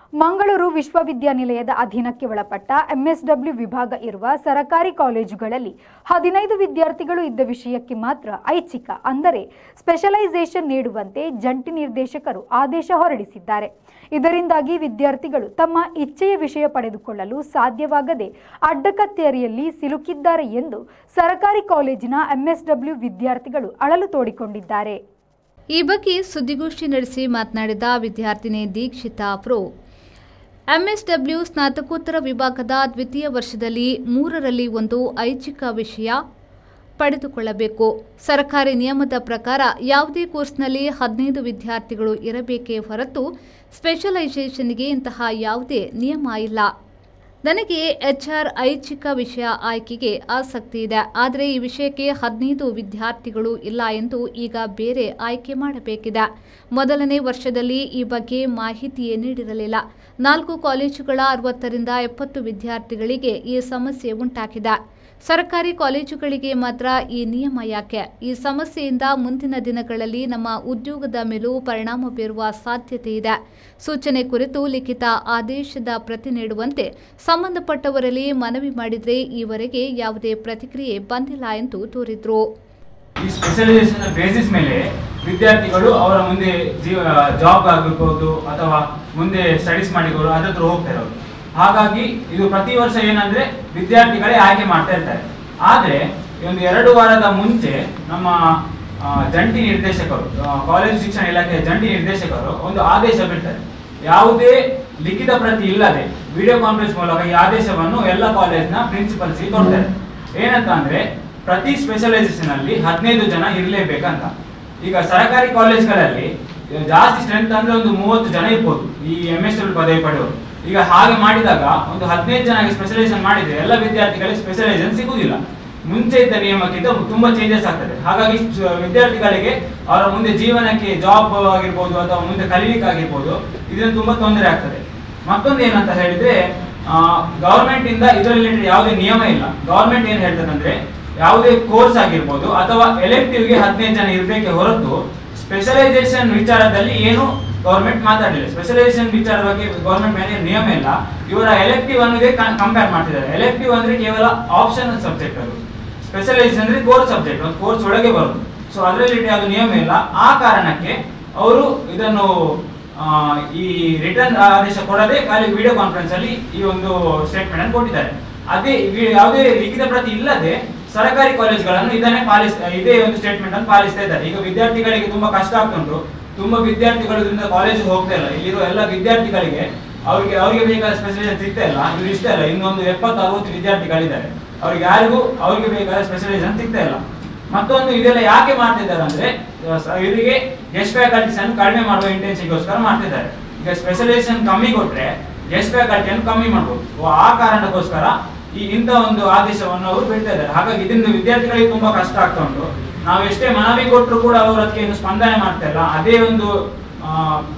ಮಂಗಳೂರು ವಿಶ್ವವಿದ್ಯಾನಿಲಯದ ಅಧೀನಕ್ಕೆ ಒಳಪಟ್ಟ ಎಂಎಸ್ಡಬ್ಲ್ಯೂ ವಿಭಾಗ ಇರುವ ಸರಕಾರಿ ಕಾಲೇಜುಗಳಲ್ಲಿ ಹದಿನೈದು ವಿದ್ಯಾರ್ಥಿಗಳು ಇದ್ದ ವಿಷಯಕ್ಕೆ ಮಾತ್ರ ಐಚ್ಛಿಕ ಅಂದರೆ ಸ್ಪೆಷಲೈಸೇಷನ್ ನೀಡುವಂತೆ ಜಂಟಿ ನಿರ್ದೇಶಕರು ಆದೇಶ ಹೊರಡಿಸಿದ್ದಾರೆ ಇದರಿಂದಾಗಿ ವಿದ್ಯಾರ್ಥಿಗಳು ತಮ್ಮ ಇಚ್ಛೆಯ ವಿಷಯ ಪಡೆದುಕೊಳ್ಳಲು ಸಾಧ್ಯವಾಗದೆ ಅಡ್ಡಕತ್ತೇರಿಯಲ್ಲಿ ಸಿಲುಕಿದ್ದಾರೆ ಎಂದು ಸರಕಾರಿ ಕಾಲೇಜಿನ ಎಂಎಸ್ಡಬ್ಲ್ಯೂ ವಿದ್ಯಾರ್ಥಿಗಳು ಅಳಲು ತೋಡಿಕೊಂಡಿದ್ದಾರೆ ಈ ಬಗ್ಗೆ ಸುದ್ದಿಗೋಷ್ಠಿ ನಡೆಸಿ ಮಾತನಾಡಿದ ವಿದ್ಯಾರ್ಥಿನಿ ದೀಕ್ಷಿತಾ ಪ್ರೋ ಎಂಎಸ್ಡಬ್ಲ್ಯೂ ಸ್ನಾತಕೋತ್ತರ ವಿಭಾಗದ ದ್ವಿತೀಯ ವರ್ಷದಲ್ಲಿ ಮೂರರಲ್ಲಿ ಒಂದು ಐಚ್ಛಿಕ ವಿಷಯ ಪಡೆದುಕೊಳ್ಳಬೇಕು ಸರ್ಕಾರಿ ನಿಯಮದ ಪ್ರಕಾರ ಯಾವುದೇ ಕೋರ್ಸ್ನಲ್ಲಿ ಹದಿನೈದು ವಿದ್ಯಾರ್ಥಿಗಳು ಇರಬೇಕೇ ಹೊರತು ಸ್ಪೆಷಲೈಸೇಷನ್ಗೆ ಇಂತಹ ಯಾವುದೇ ನಿಯಮ ಇಲ್ಲ ನನಗೆ ಎಚ್ಆರ್ ಐಚ್ಛಿಕ ವಿಷಯ ಆಯ್ಕೆಗೆ ಆಸಕ್ತಿ ಇದೆ ಆದರೆ ಈ ವಿಷಯಕ್ಕೆ ಹದಿನೈದು ವಿದ್ಯಾರ್ಥಿಗಳು ಇಲ್ಲ ಎಂದು ಈಗ ಬೇರೆ ಆಯ್ಕೆ ಮಾಡಬೇಕಿದೆ ಮೊದಲನೇ ವರ್ಷದಲ್ಲಿ ಈ ಬಗ್ಗೆ ಮಾಹಿತಿಯೇ ನೀಡಿರಲಿಲ್ಲ ನಾಲ್ಕು ಕಾಲೇಜುಗಳ ಅರವತ್ತರಿಂದ ಎಪ್ಪತ್ತು ವಿದ್ಯಾರ್ಥಿಗಳಿಗೆ ಈ ಸಮಸ್ಯೆ ಉಂಟಾಗಿದೆ ಸರ್ಕಾರಿ ಕಾಲೇಜುಗಳಿಗೆ ಮಾತ್ರ ಈ ನಿಯಮ ಯಾಕೆ ಈ ಸಮಸ್ಯೆಯಿಂದ ಮುಂದಿನ ದಿನಗಳಲ್ಲಿ ನಮ್ಮ ಉದ್ಯೋಗದ ಮೇಲೂ ಪರಿಣಾಮ ಬೀರುವ ಸಾಧ್ಯತೆ ಇದೆ ಸೂಚನೆ ಕುರಿತು ಲಿಖಿತ ಆದೇಶದ ಪ್ರತಿ ನೀಡುವಂತೆ ಸಂಬಂಧಪಟ್ಟವರಲ್ಲಿ ಮನವಿ ಮಾಡಿದರೆ ಈವರೆಗೆ ಯಾವುದೇ ಪ್ರತಿಕ್ರಿಯೆ ಬಂದಿಲ್ಲ ಎಂದು ತೋರಿದ್ರು ಈ ಸ್ಪೆಷಲೈಸೇಷನ್ ಬೇಸಿಸ್ ಮೇಲೆ ವಿದ್ಯಾರ್ಥಿಗಳು ಅವರ ಮುಂದೆ ಜೀವ ಜಾಬ್ ಆಗಿರ್ಬೋದು ಅಥವಾ ಮುಂದೆ ಸ್ಟಡೀಸ್ ಮಾಡಿಕೊಂಡು ಅದ್ರ ಹತ್ರ ಹೋಗ್ತಾ ಇರೋದು ಹಾಗಾಗಿ ಇದು ಪ್ರತಿ ವರ್ಷ ಏನಂದ್ರೆ ವಿದ್ಯಾರ್ಥಿಗಳೇ ಆಯ್ಕೆ ಮಾಡ್ತಾ ಇರ್ತಾರೆ ಆದ್ರೆ ಈ ಒಂದು ಎರಡು ವಾರದ ಮುಂಚೆ ನಮ್ಮ ಆ, ಜಂಟಿ ನಿರ್ದೇಶಕರು ಆ, ಕಾಲೇಜು ಶಿಕ್ಷಣ ಇಲಾಖೆಯ ಜಂಟಿ ನಿರ್ದೇಶಕರು ಒಂದು ಆದೇಶ ಬಿಡ್ತಾರೆ ಯಾವುದೇ ಲಿಖಿತ ಪ್ರತಿ ಇಲ್ಲದೆ ವಿಡಿಯೋ ಕಾನ್ಫರೆನ್ಸ್ ಮೂಲಕ ಈ ಆದೇಶವನ್ನು ಎಲ್ಲ ಕಾಲೇಜ್ನ ಪ್ರಿನ್ಸಿಪಲ್ಸ್ ಕೊಡ್ತಾರೆ ಏನಂತ ಅಂದ್ರೆ ಪ್ರತಿ ಸ್ಪೆಷಲೈಸೇಷನ್ ಅಲ್ಲಿ ಹದಿನೈದು ಜನ ಇರಲೇಬೇಕಂತ ಈಗ ಸರ್ಕಾರಿ ಕಾಲೇಜ್ಗಳಲ್ಲಿ ಜಾಸ್ತಿ ಸ್ಟ್ರೆಂತ್ ಅಂದ್ರೆ ಒಂದು ಮೂವತ್ತು ಜನ ಇರ್ಬೋದು ಈ ಎಂ ಎಸ್ ಡಬ್ಲ್ಯೂ ಪದವಿ ಪಡೆಯೋರು ಈಗ ಹಾಗೆ ಮಾಡಿದಾಗ ಒಂದು ಹದಿನೈದು ಜನಕ್ಕೆ ಸ್ಪೆಷಲೈಸೇಷನ್ ಮಾಡಿದ್ರೆ ಎಲ್ಲ ವಿದ್ಯಾರ್ಥಿಗಳಿಗೆ ಸ್ಪೆಷಲೈಸೇಷನ್ ಸಿಗುದಿಲ್ಲ ಮುಂಚೆ ಇದ್ದ ನಿಯಮಕ್ಕಿಂತ ತುಂಬಾ ಚೇಂಜಸ್ ಆಗ್ತದೆ ಹಾಗಾಗಿ ಸ- ವಿದ್ಯಾರ್ಥಿಗಳಿಗೆ ಅವರ ಮುಂದೆ ಜೀವನಕ್ಕೆ ಜಾಬ್ ಆಗಿರ್ಬೋದು ಅಥವಾ ಮುಂದೆ ಕಲೀಲಿಕ್ಕೆ ಆಗಿರ್ಬೋದು ಇದರಿಂದ ತುಂಬಾ ತೊಂದರೆ ಆಗ್ತದೆ ಮತ್ತೊಂದು ಏನಂತ ಹೇಳಿದ್ರೆ ಗವರ್ಮೆಂಟ್ ಇಂದ ಇದರ ರಿಲೇಟೆಡ್ ಯಾವುದೇ ನಿಯಮ ಇಲ್ಲ ಗವರ್ಮೆಂಟ್ ಏನ್ ಹೇಳ್ತದೆ ಅಂದ್ರೆ ಯಾವುದೇ ಕೋರ್ಸ್ ಆಗಿರ್ಬೋದು ಅಥವಾ ಎಲೆಕ್ಟಿವ್ ಗೆ ಹದಿನೈದು ಜನ ಇರಬೇಕೆ ಹೊರತು ಸ್ಪೆಷಲೈಸೇಷನ್ ವಿಚಾರದಲ್ಲಿ ಏನು ಗವರ್ಮೆಂಟ್ ಮಾತಾಡಲಿಲ್ಲ ಸ್ಪೆಷಲೈಸೇಷನ್ ವಿಚಾರದ ಬಗ್ಗೆ ಗವರ್ಮೆಂಟ್ ಮೇಲೆ ನಿಯಮ ಇಲ್ಲ ಇವರ ಎಲೆಕ್ಟಿವ್ ಅನ್ನೋದೇ ಕಂಪೇರ್ ಮಾಡ್ತಿದ್ದಾರೆ ಎಲೆಕ್ಟಿವ್ ಅಂದ್ರೆ ಕೇವಲ ಆಪ್ಷನಲ್ ಸಬ್ಜೆಕ್ಟ್ ಅದು ಸ್ಪೆಷಲೈಸೇಷನ್ ಅಂದ್ರೆ ಕೋರ್ ಸಬ್ಜೆಕ್ಟ್ ಒಂದು ಕೋರ್ಸ್ ಒಳಗೆ ಬರುದು ಸೊ ಅದರಲ್ಲಿ ಯಾವುದು ನಿಯಮ ಇಲ್ಲ ಆ ಕಾರಣಕ್ಕೆ ಅವರು ಇದನ್ನು ಆ, ಈ ರಿಟರ್ನ್ ಆದೇಶ ಕೊಡದೆ ಖಾಲಿ ವಿಡಿಯೋ ಕಾನ್ಫರೆನ್ಸ್ ಅಲ್ಲಿ ಈ ಒಂದು ಸ್ಟೇಟ್ಮೆಂಟ್ ಅನ್ನು ಕೊಟ್ಟಿದ್ದಾರೆ ಅದೇ ವಿ- ಯಾವುದೇ ಲಿಖಿತ ಪ್ರತಿ ಇಲ್ಲದೆ ಸರ್ಕಾರಿ ಕಾಲೇಜ್ಗಳನ್ನು ಇದನ್ನೇ ಪಾಲಿಸ್ ಇದೇ ಒಂದು ಸ್ಟೇಟ್ಮೆಂಟ್ ಅನ್ನು ಪಾಲಿಸ್ತಾ ಇದ್ದಾರೆ ಈಗ ವಿದ್ಯಾರ್ಥಿಗಳಿಗೆ ತುಂಬಾ ಕಷ್ಟ ಆಗ್ತುಂಟು ತುಂಬಾ ವಿದ್ಯಾರ್ಥಿಗಳು ಇದರಿಂದ ಕಾಲೇಜ್ ಹೋಗ್ತಾ ಇಲ್ಲ ಇಲ್ಲಿರುವ ಎಲ್ಲ ವಿದ್ಯಾರ್ಥಿಗಳಿಗೆ ಅವರಿಗೆ ಅವರಿಗೆ ಬೇಕಾದ ಸ್ಪೆಷಲೈಸೇಷನ್ ಸಿಗ್ತಾ ಇಲ್ಲ ಇವ್ರು ಇಷ್ಟ ಇಲ್ಲ ಇನ್ನೊಂದು ಎಪ್ಪತ್ತು ಅರವತ್ತು ವಿದ್ಯಾರ್ಥಿಗಳಿದ್ದಾರೆ ಅವ್ರಿಗೆ ಯಾರಿಗೂ ಅವರಿಗೆ ಬೇಕಾದ ಸ್ಪೆಷಲೈಸೇಷನ್ ಸಿಗ್ತಾ ಇಲ್ಲ ಮತ್ತೊಂದು ಇದೆಲ್ಲ ಯಾಕೆ ಮಾಡ್ತಿದ್ದಾರೆ ಅಂದ್ರೆ ಆ, ಸ- ಇವರಿಗೆ ಗೆಸ್ಟ್ ಫ್ಯಾಕಲ್ಟೀಸ್ ಅನ್ನು ಕಡಿಮೆ ಮಾಡುವ ಇಂಟೆನ್ಸಿಗೋಸ್ಕರ ಮಾಡ್ತಿದ್ದಾರೆ ಈಗ ಸ್ಪೆಷಲೈಸೇಷನ್ ಕಮ್ಮಿ ಕೊಟ್ರೆ ಗೆಸ್ಟ್ ಫ್ಯಾಕಲ್ಟಿಯನ್ನು ಕಮ್ಮಿ ಮಾಡ್ಬೋದು ಓ, ಆ ಕಾರಣಕ್ಕೋಸ್ಕರ ಈ ಇಂಥ ಒಂದು ಆದೇಶವನ್ನು ಅವರು ಬಿಡ್ತಾ ಇದ್ದಾರೆ ಹಾಗಾಗಿ ಇದರಿಂದ ವಿದ್ಯಾರ್ಥಿಗಳಿಗೆ ತುಂಬಾ ಕಷ್ಟ ಆಗ್ತಾ ಉಂಟು ನಾವು ಎಷ್ಟೇ ಮನವಿ ಕೊಟ್ಟರು ಕೂಡ ಅವರು ಅದಕ್ಕೆ ಏನು ಸ್ಪಂದನೆ ಮಾಡ್ತಾ ಇಲ್ಲ ಅದೇ ಒಂದು ಆ,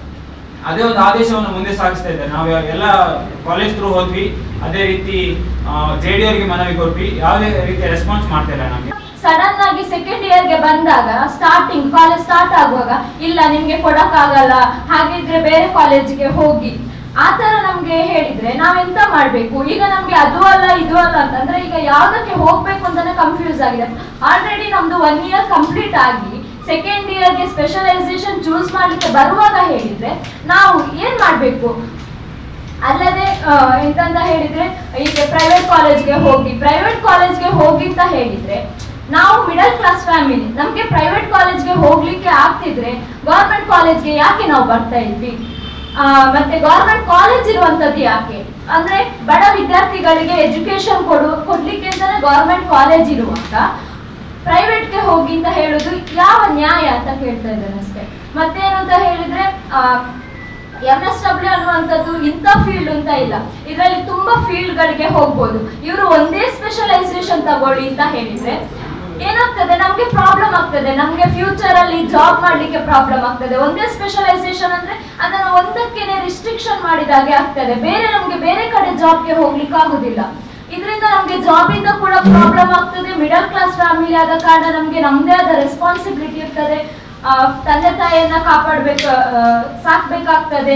ಅದೇ ಒಂದು ಆದೇಶವನ್ನು ಮುಂದೆ ಸಾಗಿಸ್ತಾ ಇದ್ದಾರೆ ನಾವು ಎಲ್ಲ ಕಾಲೇಜ್ ಥ್ರೂ ಹೋದ್ವಿ ಅದೇ ರೀತಿ ಜೆ ಡಿ ಅವರಿಗೆ ಮನವಿ ಕೊಟ್ವಿ ಯಾವುದೇ ರೀತಿಯ ರೆಸ್ಪಾನ್ಸ್ ಮಾಡ್ತಾ ಇಲ್ಲ ನಮಗೆ ಸಡನ್ ಆಗಿ ಸೆಕೆಂಡ್ ಇಯರ್ ಗೆ ಬಂದಾಗ ಸ್ಟಾರ್ಟಿಂಗ್ ಕಾಲೇಜ್ ಸ್ಟಾರ್ಟ್ ಆಗುವಾಗ ಇಲ್ಲ ನಿಮ್ಗೆ ಕೊಡಕ್ಕಾಗಲ್ಲ ಹಾಗಿದ್ರೆ ಬೇರೆ ಕಾಲೇಜಿಗೆ ಹೋಗಿ ಆ ತರ ನಮ್ಗೆ ಹೇಳಿದ್ರೆ ನಾವೆಂತ ಮಾಡ್ಬೇಕು ಈಗ ನಮ್ಗೆ ಅದು ಅಲ್ಲ ಇದು ಅಲ್ಲ ಅಂತಂದ್ರೆ ಈಗ ಯಾವ್ದಕ್ಕೆ ಹೋಗ್ಬೇಕು ಅಂತಾನೆ ಕನ್ಫ್ಯೂಸ್ ಆಗಿದೆ ಆಲ್ರೆಡಿ ನಮ್ದು ಒನ್ ಇಯರ್ ಕಂಪ್ಲೀಟ್ ಆಗಿ ಸೆಕೆಂಡ್ ಇಯರ್ಗೆ ಸ್ಪೆಷಲೈಸೇಷನ್ ಚೂಸ್ ಮಾಡ್ಲಿಕ್ಕೆ ಬರುವಾಗ ಹೇಳಿದ್ರೆ ನಾವು ಏನ್ ಮಾಡ್ಬೇಕು ಅಲ್ಲದೆ ಆ, ಎಂತಂತ ಹೇಳಿದ್ರೆ ಈಗ ಪ್ರೈವೇಟ್ ಕಾಲೇಜ್ಗೆ ಹೋಗಿ ಪ್ರೈವೇಟ್ ಕಾಲೇಜ್ಗೆ ಹೋಗಿ ಅಂತ ಹೇಳಿದ್ರೆ ನಾವು ಮಿಡಲ್ ಕ್ಲಾಸ್ ಫ್ಯಾಮಿಲಿ ನಮ್ಗೆ ಪ್ರೈವೇಟ್ ಕಾಲೇಜ್ಗೆ ಹೋಗ್ಲಿಕ್ಕೆ ಆಗ್ತಿದ್ರೆ ಗೌರ್ಮೆಂಟ್ ಕಾಲೇಜ್ಗೆ ಯಾಕೆ ನಾವು ಬರ್ತಾ ಇದ್ವಿ ಆ, ಮತ್ತೆ ಗೌರ್ಮೆಂಟ್ ಕಾಲೇಜ್ ಇರುವಂತದ್ದು ಯಾಕೆ ಅಂದ್ರೆ ಬಡ ವಿದ್ಯಾರ್ಥಿಗಳಿಗೆ ಎಜುಕೇಶನ್ ಕೊಡು ಕೊಡ್ಲಿಕ್ಕೆ ಅಂತಾನೆ ಗೌರ್ಮೆಂಟ್ ಕಾಲೇಜ್ ಇರುವಾಗ ಪ್ರೈವೇಟ್ಗೆ ಹೋಗಿ ಅಂತ ಹೇಳುದು ಯಾವ ನ್ಯಾಯ ಅಂತ ಕೇಳ್ತಾ ಇದ್ದೇನೆ ಅಷ್ಟೇ ಮತ್ತೇನು ಅಂತ ಹೇಳಿದ್ರೆ ಆ, ಎಂ ಎಸ್ ಡಬ್ಲ್ಯೂ ಅನ್ನುವಂಥದ್ದು ಇಂಥ ಫೀಲ್ಡ್ ಅಂತ ಇಲ್ಲ ಇದರಲ್ಲಿ ತುಂಬಾ ಫೀಲ್ಡ್ ಗಳಿಗೆ ಹೋಗ್ಬೋದು ಇವರು ಒಂದೇ ಸ್ಪೆಷಲೈಸೇಷನ್ ತಗೊಳ್ಳಿ ಅಂತ ಹೇಳಿದ್ರೆ ಏನಾಗ್ತದೆ ನಮ್ಗೆ ಪ್ರಾಬ್ಲಮ್ ಆಗ್ತದೆ ನಮ್ಗೆ ಫ್ಯೂಚರ್ ಅಲ್ಲಿ ಜಾಬ್ ಮಾಡ್ಲಿಕ್ಕೆ ಪ್ರಾಬ್ಲಮ್ ಆಗ್ತದೆ ಒಂದೇ ಸ್ಪೆಷಲೈಸೇಷನ್ ಅಂದ್ರೆ ಅದನ್ನ ಒಂದಕ್ಕೇನೆ ರಿಸ್ಟ್ರಿಕ್ಷನ್ ಮಾಡಿದಾಗೆ ಆಗ್ತದೆ ಬೇರೆ ನಮ್ಗೆ ಬೇರೆ ಕಡೆ ಜಾಬ್ಗೆ ಹೋಗ್ಲಿಕ್ಕೆ ಆಗುದಿಲ್ಲ ಇದರಿಂದ ನಮ್ಗೆ ಜಾಬ್ ಇಂದ ಕೂಡ ಪ್ರಾಬ್ಲಮ್ ಆಗ್ತದೆ ಮಿಡಲ್ ಕ್ಲಾಸ್ ಫ್ಯಾಮಿಲಿ ಆದ ಕಾರಣ ನಮ್ಗೆ ನಮ್ದೇ ಆದ ರೆಸ್ಪಾನ್ಸಿಬಿಲಿಟಿ ಇರ್ತದೆ ಆ, ತಂದೆ ತಾಯಿಯನ್ನ ಕಾಪಾಡ್ಬೇಕು ಆ, ಸಾಕ್ಬೇಕಾಗ್ತದೆ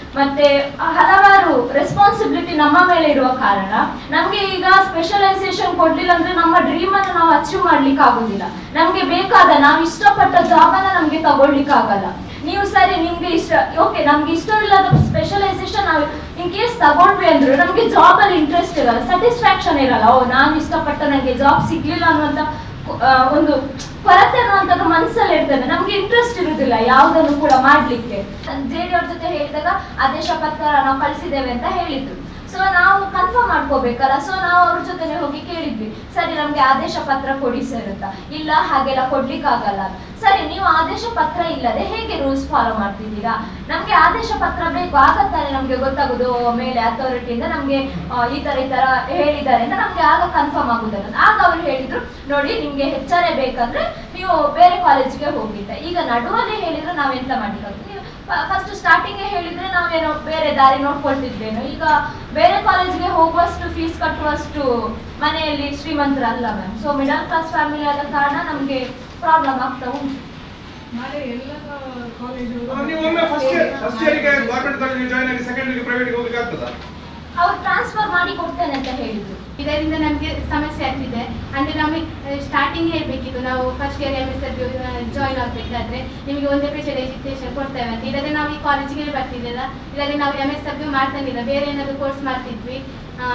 ಮತ್ತೆ ಹಲವಾರು ರೆಸ್ಪಾನ್ಸಿಬಿಲಿಟಿ ನಮ್ಮ ಮೇಲೆ ಇರುವ ಕಾರಣ ನಮ್ಗೆ ಈಗ ಸ್ಪೆಷಲೈಸೇಷನ್ ಕೊಡ್ಲಿಲ್ಲ ಅಂದ್ರೆ ನಮ್ಮ ಡ್ರೀಮ್ ಅನ್ನು ನಾವು ಅಚೀವ್ ಮಾಡ್ಲಿಕ್ಕೆ ಆಗುದಿಲ್ಲ ನಮ್ಗೆ ಬೇಕಾದ ನಾವು ಇಷ್ಟಪಟ್ಟ ಜಾಬ್ ಅನ್ನ ನಮ್ಗೆ ತಗೊಳ್ಲಿಕ್ಕೆ ಆಗಲ್ಲ ನೀವು ಸರಿ ನಿಮ್ಗೆ ಇಷ್ಟ ಓಕೆ ನಮ್ಗೆ ಇಷ್ಟವಿಲ್ಲದ ಸ್ಪೆಷಲೈಸೇಷನ್ ನಾವು ಇನ್ ಕೇಸ್ ತಗೊಂಡ್ವಿ ಅಂದ್ರೆ ನಮ್ಗೆ ಜಾಬ್ ಅಲ್ಲಿ ಇಂಟ್ರೆಸ್ಟ್ ಇರಲ್ಲ ಸ್ಯಾಟಿಸ್ಫ್ಯಾಕ್ಷನ್ ಇರಲ್ಲ ಓ ನಾನು ಇಷ್ಟಪಟ್ಟ ನನಗೆ ಜಾಬ್ ಸಿಗ್ಲಿಲ್ಲ ಅನ್ನುವಂತ ಆ, ಒಂದು ಕೊರತೆ ಅನ್ನುವಂಥದ್ದು ಮನಸ್ಸಲ್ಲಿ ಇರ್ತದೆ ನಮ್ಗೆ ಇಂಟ್ರೆಸ್ಟ್ ಇರುವುದಿಲ್ಲ ಯಾವುದನ್ನು ಕೂಡ ಮಾಡ್ಲಿಕ್ಕೆ ಜೆಡಿ ಅವ್ರ ಜೊತೆ ಹೇಳಿದಾಗ ಆದೇಶ ಪತ್ರ ನಾವು ಕಳಿಸಿದ್ದೇವೆ ಅಂತ ಹೇಳಿದ್ರು ಸೊ ನಾವು ಕನ್ಫರ್ಮ್ ಮಾಡ್ಕೋಬೇಕಲ್ಲ ಸೊ ನಾವು ಅವ್ರ ಜೊತೆನೆ ಹೋಗಿ ಕೇಳಿದ್ವಿ ಸರಿ ನಮ್ಗೆ ಆದೇಶ ಪತ್ರ ಕೊಡಿ ಸರ್ ಅಂತ ಇಲ್ಲ ಹಾಗೆಲ್ಲ ಕೊಡ್ಲಿಕ್ಕಾಗಲ್ಲ ಸರಿ ನೀವು ಆದೇಶ ಪತ್ರ ಇಲ್ಲದೆ ಹೇಗೆ ರೂಲ್ಸ್ ಫಾಲೋ ಮಾಡ್ತಿದ್ದೀರಾ ನಮ್ಗೆ ಆದೇಶ ಪತ್ರ ಬೇಕು ಆಗತ್ತಾನೆ ನಮ್ಗೆ ಗೊತ್ತಾಗೋದು ಮೇಲೆ ಅಥಾರಿಟಿಯಿಂದ ನಮ್ಗೆ ಆ, ಈ ತರ ಈ ತರ ಹೇಳಿದ್ದಾರೆ ಅಂತ ನಮ್ಗೆ ಆಗ ಕನ್ಫರ್ಮ್ ಆಗುದಲ್ಲ ಆಗ ಅವ್ರು ಹೇಳಿದ್ರು ನೋಡಿ ನಿಮ್ಗೆ ಹೆಚ್ಚಾರೆ ಬೇಕಂದ್ರೆ ನೀವು ಬೇರೆ ಕಾಲೇಜಿಗೆ ಹೋಗಿದ್ದೆ ಈಗ ನಡುವಲ್ಲೇ ಹೇಳಿದ್ರೆ ನಾವೆಂತ ಮಾಡ್ಲಿಕ್ಕಾಗುತ್ತೆ ನೀವು ಫಸ್ಟ್ ಸ್ಟಾರ್ಟಿಂಗ್ ಹೇಳಿದ್ರೆ ನಾವೇನೋ ಬೇರೆ ದಾರಿ ನೋಡ್ಕೊಳ್ತಿದ್ವೇನೋ ಈಗ ಬೇರೆ ಕಾಲೇಜಿಗೆ ಹೋಗುವಷ್ಟು ಫೀಸ್ ಕಟ್ಟುವಷ್ಟು ಮನೆಯಲ್ಲಿ ಶ್ರೀಮಂತರಲ್ಲ ma'am so middle class family ಆದ ಕಾರಣ ನಮ್ಗೆ ಪ್ರಾಬ್ಲಮ್ ಆಗ್ತಾ ಉಂಟು ನಾಳೆ ಎಲ್ಲ ಕಾಲೇಜು ನೀವು ಒಮ್ಮೆ ಫಸ್ಟ್ ಇಯರ್ ಫಸ್ಟ್ ಇಯರ್ಗೆ ಗೌರ್ಮೆಂಟ್ ಕಾಲೇಜ್ ಜಾಯ್ನ್ ಆಗಿ ಸೆಕೆಂಡ್ ಇಯರ್ಗೆ ಪ್ರೈವೇಟ್ಗೆ ಹೋಗ್ಲಿಕ್ಕೆ ಆಗ್ತದಾ ಅವ್ರು ಟ್ರಾನ್ಸ್ಫರ್ ಮಾಡಿ ಕೊಡ್ತೇನೆ ಅಂತ ಹೇಳಿದ್ರು ಇದರಿಂದ ನಮಗೆ ಸಮಸ್ಯೆ ಆಗ್ತಿದೆ ಅಂದರೆ ನಮಗೆ ಸ್ಟಾರ್ಟಿಂಗ್ ಹೇಳಬೇಕಿತ್ತು ನಾವು first year M S join ಆಗಬೇಕಾದ್ರೆ ನಿಮಗೆ ಒಂದೇ ಸ್ಪೆಷಲ್ ಎಜುಕೇಶನ್ ಕೊಡ್ತೇವೆ ಅಂತ ಇಲ್ಲದೆ ನಾವು ಈ ಕಾಲೇಜಿಗೆ ಬರ್ತಿದ್ದಿಲ್ಲ ಇಲ್ಲದೆ ನಾವು ಎಮ್ ಎಸ್ ಡಬ್ಲ್ಯೂ ಮಾಡ್ತಾನಿಲ್ಲ ಬೇರೆ ಏನಾದರೂ ಕೋರ್ಸ್ ಮಾಡ್ತಿದ್ವಿ ಆ,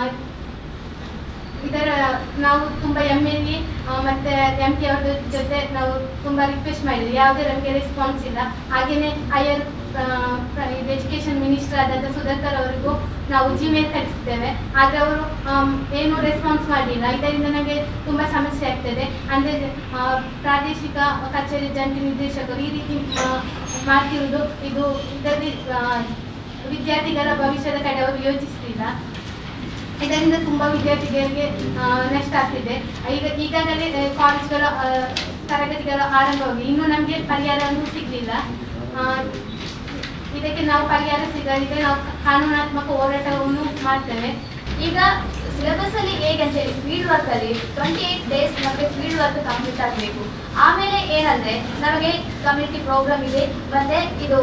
ಇದರ ನಾವು ತುಂಬ ಎಮ್ ಎಲ್ ಇ ಮತ್ತು ಎಂ ಟಿ ಅವ್ರ ಜೊತೆ ನಾವು ತುಂಬ ರಿಕ್ವೆಸ್ಟ್ ಮಾಡಿದ್ವಿ ಯಾವುದೇ ನಮಗೆ ರೆಸ್ಪಾನ್ಸ್ ಇಲ್ಲ ಹಾಗೆಯೇ ಹೈಯರ್ ಇದು ಎಜುಕೇಷನ್ ಮಿನಿಸ್ಟರ್ ಆದಂಥ ಸುಧಾಕರ್ ಅವರಿಗೂ ನಾವು ಜಿಮೇಲ್ ಕಳಿಸಿದ್ದೇವೆ ಆದರೆ ಅವರು ಏನು ರೆಸ್ಪಾನ್ಸ್ ಮಾಡಲಿಲ್ಲ ಇದರಿಂದ ನಮಗೆ ತುಂಬ ಸಮಸ್ಯೆ ಆಗ್ತದೆ ಅಂದರೆ ಪ್ರಾದೇಶಿಕ ಕಚೇರಿ ಜಂಟಿ ನಿರ್ದೇಶಕರು ಈ ರೀತಿ ಆ, ಮಾಡ್ತಿರುವುದು ಇದು ಇದರಲ್ಲಿ ಆ, ವಿದ್ಯಾರ್ಥಿಗಳ ಭವಿಷ್ಯದ ಕಡೆ ಅವರು ಯೋಚಿಸಲಿಲ್ಲ ಇದರಿಂದ ತುಂಬ ವಿದ್ಯಾರ್ಥಿಗಳಿಗೆ ಆ, ನಷ್ಟ ಆಗ್ತಿದೆ ಈಗ ಈಗಾಗಲೇ ಆ, ಕಾಲೇಜ್ಗಳ ಆ, ತರಗತಿಗಳು ಆರಂಭವಾಗಿ ಇನ್ನೂ ನಮಗೆ ಪರಿಹಾರವನ್ನು ಸಿಗಲಿಲ್ಲ ಇದಕ್ಕೆ ನಾವು ಪರಿಹಾರ ಸಿಗದಿದ್ರೆ ನಾವು ಕಾನೂನಾತ್ಮಕ ಹೋರಾಟವನ್ನು ಮಾಡ್ತೇವೆ ಈಗ ಸಿಲೆಬಸ್ ಅಲ್ಲಿ ಹೇಗೆ ಅಂತ ಹೇಳಿ ಫೀಲ್ಡ್ ವರ್ಕ್ ಅಲ್ಲಿ ಟ್ವೆಂಟಿ ಏಟ್ ಡೇಸ್ ನಮಗೆ ಫೀಲ್ಡ್ ವರ್ಕ್ ಕಂಪ್ಲೀಟ್ ಆಗಬೇಕು ಆಮೇಲೆ ಏನಂದ್ರೆ ನಮಗೆ ಕಮ್ಯುನಿಟಿ ಪ್ರೋಗ್ರಾಮ್ ಇದೆ ಮತ್ತೆ ಇದು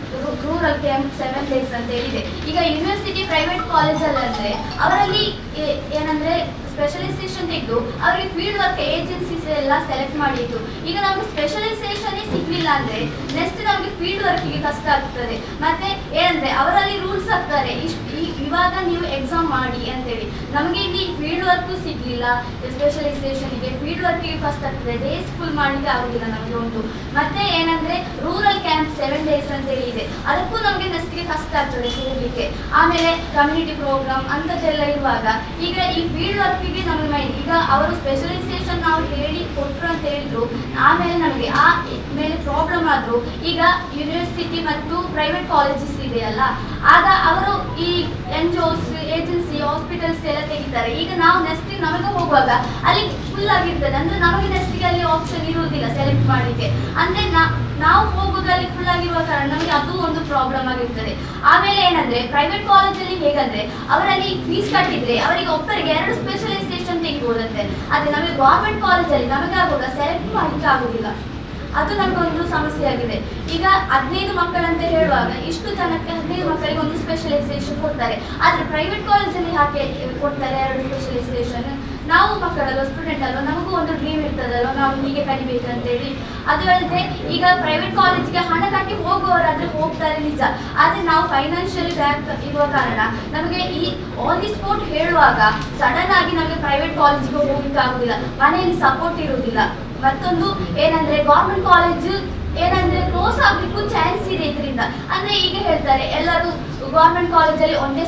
ರೂರಲ್ ಕ್ಯಾಂಪ್ ಸೆವೆನ್ ಡೇಸ್ ಅಂತ ಹೇಳಿದೆ ಈಗ ಯೂನಿವರ್ಸಿಟಿ ಪ್ರೈವೇಟ್ ಕಾಲೇಜಲ್ಲಿ ಅಂದ್ರೆ ಅವರಲ್ಲಿ ಏ- ಏನಂದ್ರೆ ಸ್ಪೆಷಲೈಸೇಷನ್ ತೆಗೆದು ಅವರಿಗೆ ಫೀಲ್ಡ್ ವರ್ಕ್ ಏಜೆನ್ಸೀಸ್ ಎಲ್ಲ ಸೆಲೆಕ್ಟ್ ಮಾಡಿದ್ದು ಈಗ ನಮಗೆ ಸ್ಪೆಷಲೈಸೇಷನ್ ಸಿಗ್ಲಿಲ್ಲ ಅಂದ್ರೆ ನೆಕ್ಸ್ಟ್ ನಮಗೆ ಫೀಲ್ಡ್ ವರ್ಕಿಗೆ ಕಷ್ಟ ಆಗ್ತದೆ ಮತ್ತೆ ಏನಂದ್ರೆ ಅವರಲ್ಲಿ ರೂಲ್ಸ್ ಹಾಕ್ತಾರೆ ಇಷ್ಟು ಇವಾಗ ನೀವು ಎಕ್ಸಾಮ್ ಮಾಡಿ ಅಂತೇಳಿ ನಮಗೆ ಇಲ್ಲಿ ಫೀಲ್ಡ್ ವರ್ಕ್ ಸಿಗ್ಲಿಲ್ಲ ಸ್ಪೆಷಲೈಸೇಷನ್ಗೆ ಫೀಲ್ಡ್ ವರ್ಕಿಗೆ ಕಷ್ಟ ಆಗ್ತದೆ ಡೇಸ್ ಫುಲ್ ಮಾಡ್ಲಿಕ್ಕೆ ಆಗುದಿಲ್ಲ ನಮಗೆ ಒಂದು ಮತ್ತೆ ಏನಂದ್ರೆ ರೂರಲ್ ಕ್ಯಾಂಪ್ ಸೆವೆನ್ ಡೇಸ್ ಅಂತೇಳಿ ಇದೆ ಅದಕ್ಕೂ ನಮಗೆ ನೆಕ್ಸ್ಟ್ಗೆ ಕಷ್ಟ ಆಗ್ತದೆ ಹೋಗ್ಲಿಕ್ಕೆ ಆಮೇಲೆ ಕಮ್ಯುನಿಟಿ ಪ್ರೋಗ್ರಾಮ್ ಅಂಥದ್ದೆಲ್ಲ ಇರುವಾಗ ಈಗ ಈ ಫೀಲ್ಡ್ ವರ್ಕಿಗೆ ನಮಗೆ ಮೈ ಈಗ ಅವರು ಸ್ಪೆಷಲೈಸೇಷನ್ ನಾವು ಹೇಳಿ ಕೊಟ್ರು ಅಂತ ಹೇಳಿದ್ರು ಆಮೇಲೆ ನಮಗೆ ಆ ಮೇಲೆ ಪ್ರಾಬ್ಲಮ್ ಆದ್ರು ಈಗ ಯೂನಿವರ್ಸಿಟಿ ಮತ್ತು ಪ್ರೈವೇಟ್ ಕಾಲೇಜಸ್ ಇದೆಯಲ್ಲ ಆಗ ಅವರು ಈ N G Os agency hospitals ಎಲ್ಲ ತೆಗಿತಾರೆ ಈಗ ನಾವು ನೆಕ್ಸ್ಟ್ ನಮಗೆ ಹೋಗುವಾಗ ಅಲ್ಲಿ ಫುಲ್ ಆಗಿರ್ತದೆ ಅಂದ್ರೆ ನಮಗೆ ನೆಕ್ಸ್ಟ್ಗೆ ಅಲ್ಲಿ ಆಪ್ಷನ್ ಇರುವುದಿಲ್ಲ ಸೆಲೆಕ್ಟ್ ಮಾಡಲಿಕ್ಕೆ ಅಂದ್ರೆ ನಾ- ನಾವು ಹೋಗುವಾಗ ಅಲ್ಲಿ ಫುಲ್ ಆಗಿರುವ ಕಾರಣ ನಮಗೆ ಅದು ಒಂದು ಪ್ರಾಬ್ಲಮ್ ಆಗಿರ್ತದೆ ಆಮೇಲೆ ಏನಂದ್ರೆ ಪ್ರೈವೇಟ್ ಕಾಲೇಜಲ್ಲಿ ಹೇಗಂದ್ರೆ ಅವರಲ್ಲಿ ಫೀಸ್ ಕಟ್ಟಿದ್ರೆ ಅವರಿಗೆ ಒಬ್ಬರಿಗೆ ಎರಡು ಸ್ಪೆಷಲೈಸೇಷನ್ ತೆಗಿಬಹುದಂತೆ ಆದ್ರೆ ನಮಗೆ ಗೌರ್ಮೆಂಟ್ ಕಾಲೇಜಲ್ಲಿ ನಮಗೆ ಆಗುವಾಗ ಸೆಲೆಕ್ಟ್ ಮಾಡ್ಲಿಕ್ಕೆ ಆಗುದಿಲ್ಲ ಅದು ನಮಗೊಂದು ಸಮಸ್ಯೆ ಆಗಿದೆ ಈಗ ಹದಿನೈದು ಮಕ್ಕಳಂತ ಹೇಳುವಾಗ ಇಷ್ಟು ಜನಕ್ಕೆ ಹದಿನೈದು ಮಕ್ಕಳಿಗೆ ಒಂದು ಸ್ಪೆಷಲೈಸೇಷನ್ ಕೊಡ್ತಾರೆ ಆದ್ರೆ ಪ್ರೈವೇಟ್ ಕಾಲೇಜಲ್ಲಿ ಹಾಕಿ ಕೊಡ್ತಾರೆ ಎರಡು ಸ್ಪೆಷಲೈಸೇಷನ್ ನಾವು ಮಕ್ಕಳಲ್ಲ ಸ್ಟೂಡೆಂಟ್ ಅಲ್ವಾ ನಮಗೂ ಒಂದು ಡ್ರೀಮ್ ಇರ್ತದಲ್ವ ನಾವು ಹೀಗೆ ಕಲಿಬೇಕಂತೇಳಿ ಅದು ಅಲ್ಲದೆ ಈಗ ಪ್ರೈವೇಟ್ ಕಾಲೇಜಿಗೆ ಹಣ ಕಟ್ಟಿ ಹೋಗುವವರಾದ್ರೆ ಹೋಗ್ತಾರೆ ನಿಜ ಆದ್ರೆ ನಾವು ಫೈನಾನ್ಷಿಯಲಿ ಬ್ಯಾಕ್ ಇರುವ ಕಾರಣ ನಮಗೆ ಈ ಆನ್ ದಿ ಸ್ಪಾಟ್ ಹೇಳುವಾಗ ಸಡನ್ ಆಗಿ ನಮಗೆ ಪ್ರೈವೇಟ್ ಕಾಲೇಜಿಗೆ ಹೋಗ್ಲಿಕ್ಕೆ ಆಗುದಿಲ್ಲ ಮನೆಯಲ್ಲಿ ಸಪೋರ್ಟ್ ಇರುವುದಿಲ್ಲ ಮತ್ತೊಂದು ಏನಂದ್ರೆ ಗೌರ್ಮೆಂಟ್ ಕಾಲೇಜ್ ಏನಂದ್ರೆ ಕ್ಲೋಸ್ ಆಗ್ಲಿಕ್ಕೂ ಚಾನ್ಸ್ ಇದೆ ಇದರಿಂದ ಅಂದ್ರೆ ಈಗ ಹೇಳ್ತಾರೆ ಎಲ್ಲರೂ ಗೌರ್ಮೆಂಟ್ ಕಾಲೇಜಲ್ಲಿ ಒಂದೇ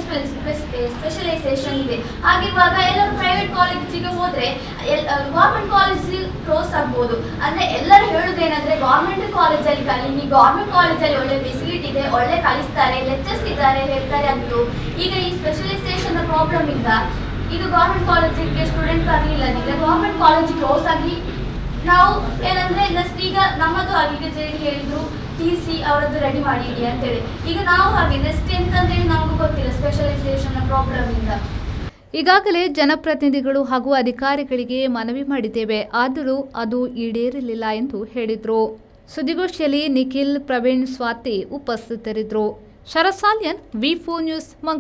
ಸ್ಪೆಷಲೈಸೇಷನ್ ಇದೆ ಹಾಗಿರುವಾಗ ಎಲ್ಲರೂ ಪ್ರೈವೇಟ್ ಕಾಲೇಜಿಗೆ ಹೋದ್ರೆ ಗೌರ್ಮೆಂಟ್ ಕಾಲೇಜ್ ಕ್ಲೋಸ್ ಆಗ್ಬೋದು ಅಂದ್ರೆ ಎಲ್ಲರೂ ಹೇಳುದೇನಂದ್ರೆ ಗೌರ್ಮೆಂಟ್ ಕಾಲೇಜಲ್ಲಿ ಕಲೀನಿ ಗೌರ್ಮೆಂಟ್ ಕಾಲೇಜಲ್ಲಿ ಒಳ್ಳೆ ಫೆಸಿಲಿಟಿ ಇದೆ ಒಳ್ಳೆ ಕಲಿಸ್ತಾರೆ ಲೆಕ್ಚರ್ಸ್ ಇದ್ದಾರೆ ಹೇಳ್ತಾರೆ ಅಂತು ಈಗ ಈ ಸ್ಪೆಷಲೈಸೇಷನ್ ಪ್ರಾಬ್ಲಮ್ ಇಂದ ಇದು ಗೌರ್ಮೆಂಟ್ ಕಾಲೇಜಿಗೆ ಸ್ಟೂಡೆಂಟ್ ಬರಲಿಲ್ಲ ಈಗ ಗೌರ್ಮೆಂಟ್ ಕಾಲೇಜ್ ಕ್ಲೋಸ್ ಆಗಿ ನಾವು ಏನಂದ್ರೆ ನೆಕ್ಸ್ಟ್ ಈಗ ನಮ್ಮದು ಹಾಗೆ ಜೇಡಿ ಹೇಳಿದ್ರು ಟಿ ಸಿ ಅವರದ್ದು ರೆಡಿ ಮಾಡಿಡಿ ಅಂತೇಳಿ ಈಗ ನಾವು ಹಾಗೆ ನೆಕ್ಸ್ಟ್ ಎಂತಂತೇಳಿ ನಮಗೂ ಗೊತ್ತಿಲ್ಲ ಸ್ಪೆಷಲೈಸೇಷನ್ ಪ್ರಾಬ್ಲಮ್ ಇಂದ ಈಗಾಗಲೇ ಜನಪ್ರತಿನಿಧಿಗಳು ಹಾಗೂ ಅಧಿಕಾರಿಗಳಿಗೆ ಮನವಿ ಮಾಡಿದ್ದೇವೆ ಆದರೂ ಅದು ಈಡೇರಲಿಲ್ಲ ಎಂದು ಹೇಳಿದರು ಸುದ್ದಿಗೋಷ್ಠಿಯಲ್ಲಿ ನಿಖಿಲ್ ಪ್ರವೀಣ್ ಸ್ವಾತಿ ಉಪಸ್ಥಿತರಿದ್ದರು Sharath Salian V four news Mangaluru